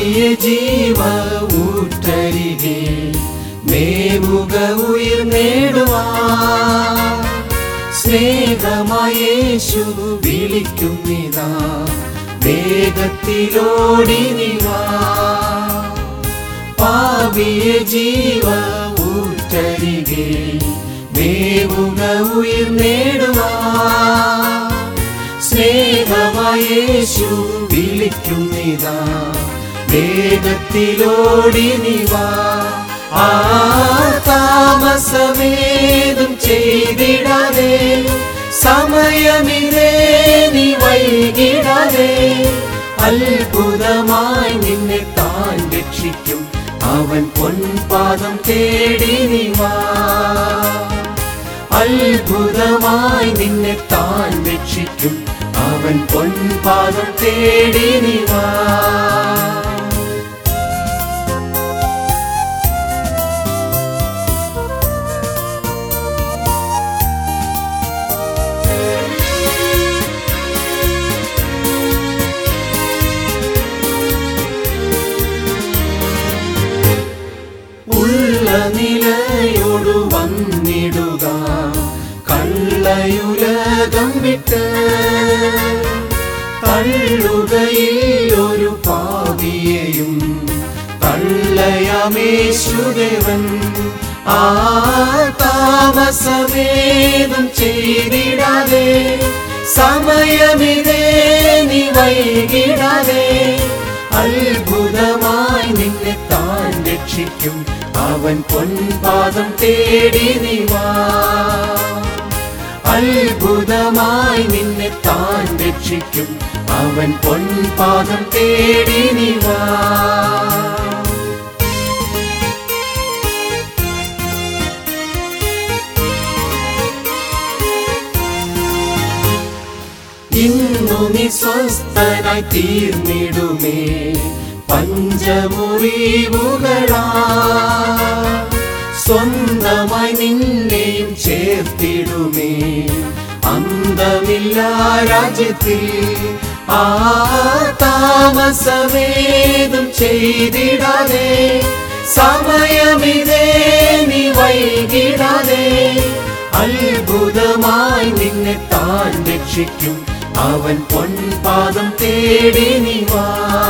പാപിയെ ജീവ ഊറ്റരികെ മേവുക ഉയിർ നേടുവാ സ്നേഹമായേശു വിളിക്കുന്നിതാ വേഗത്തിലോടി നിവാ പാപിയെ ജീവ ഊറ്റരികെ മേവുക ഉയിർ നേടുവാ സ്നേഹമായേശു വിളിക്കുന്നിതാ വേഗത്തിലോടി നിവാ ആ താമസമേതും ചെയ്തിടാതെ സമയമിതേ നീ വൈകിടാതെ അത്ഭുതമായി നിന്നെ താൻ രക്ഷിക്കും അവൻ പൊൻപാദം തേടി നിവാ അത്ഭുതമായി നിന്നെ താൻ രക്ഷിക്കും അവൻ പൊൻപാദം തേടി നിവാ ഉള്ള നിലയോടു വന്നിടുക കള്ളയുലകം വിട്ട് തള്ളുകയിൽ ഒരു പാവിയെയും തള്ളയമേശുദേവൻ ആ താമസമേതും ചെയ്തിടാതെ സമയമിതേ നീ വൈകിടാതെ അത്ഭുതമായി നിന്നെ താൻ രക്ഷിക്കും അവൻ പൊൻപാദം തേടി നിവാ അത്ഭുതമായി നിന്നെ താൻ രക്ഷിക്കും അവൻ പൊൻപാദം തേടി നിവാ ഇന്നു നീ സ്വസ്ഥനായി തീർന്നിടുമേ പഞ്ചമുറിവുകളാ സ്വന്തമായി നിന്നെയും ചേർത്തിടുമേ അന്തമില്ല രാജ്യത്തിൽ ആ താമസമേതും ചെയ്തിടാതെ സമയമിതേ നീ വൈകിടാതെ അത്ഭുതമായി നിന്നെ താൻ രക്ഷിക്കും അവൻ പൊൻപാദം തേടി നിവാ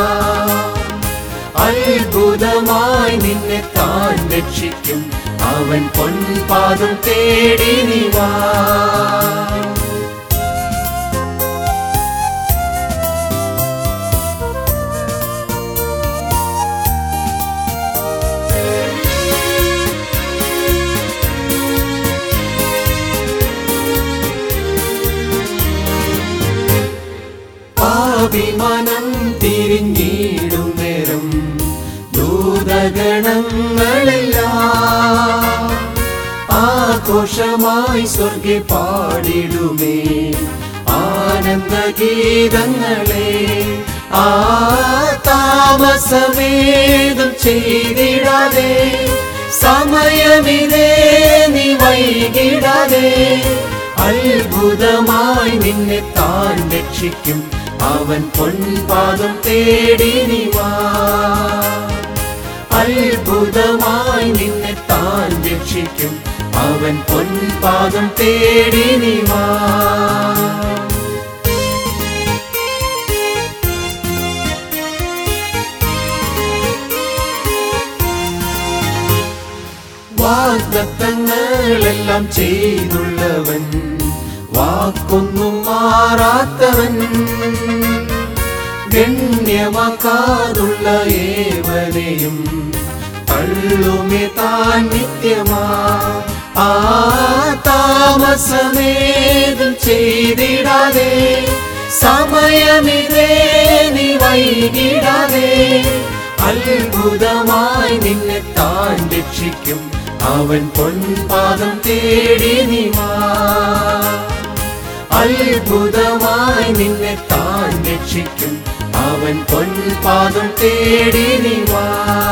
അത്ഭുതമായി നിന്നെ താൻ രക്ഷിക്കും അവൻ പൊൻപാദം തേടി നിവാ പാപിമനം തിരിഞ്ഞിടും നേരം ദൂതഗണങ്ങളെല്ലാം ആഘോഷമായി സ്വർഗെ പാടിടുമേ ആനന്ദഗീതങ്ങളെ ആ താമസമേതും ചെയ്തിടാതെ സമയമിതേ നീ വൈകിടാതെ അത്ഭുതമായി നിന്നെ താൻ രക്ഷിക്കും അവൻ പൊൻപാദം തേടി നിവാ അത്ഭുതമായി നിന്നെ താൻ രക്ഷിക്കും അവൻ പൊൻപാദം തേടി നിവാ വാഗ്ദത്തങ്ങളെല്ലാം ചെയ്തുള്ളവൻ വാക്കൊന്നും മാറാത്തവൻ ഗണ്യമാക്കാതുള്ള ഏവരെയും തള്ളുമേ താൻ നിത്യമാ ആ താമസമേതും ചെയ്തിടാതെ സമയമിതേ നീ വൈകിടാതെ അത്ഭുതമായി നിന്നെ താൻ രക്ഷിക്കും അവൻ പൊൻപാദം തേടി നിവാ അത്ഭുതമായി നിന്നെ താൻ രക്ഷിക്കും അവൻ പൊൻപാദം തേടി നിവാ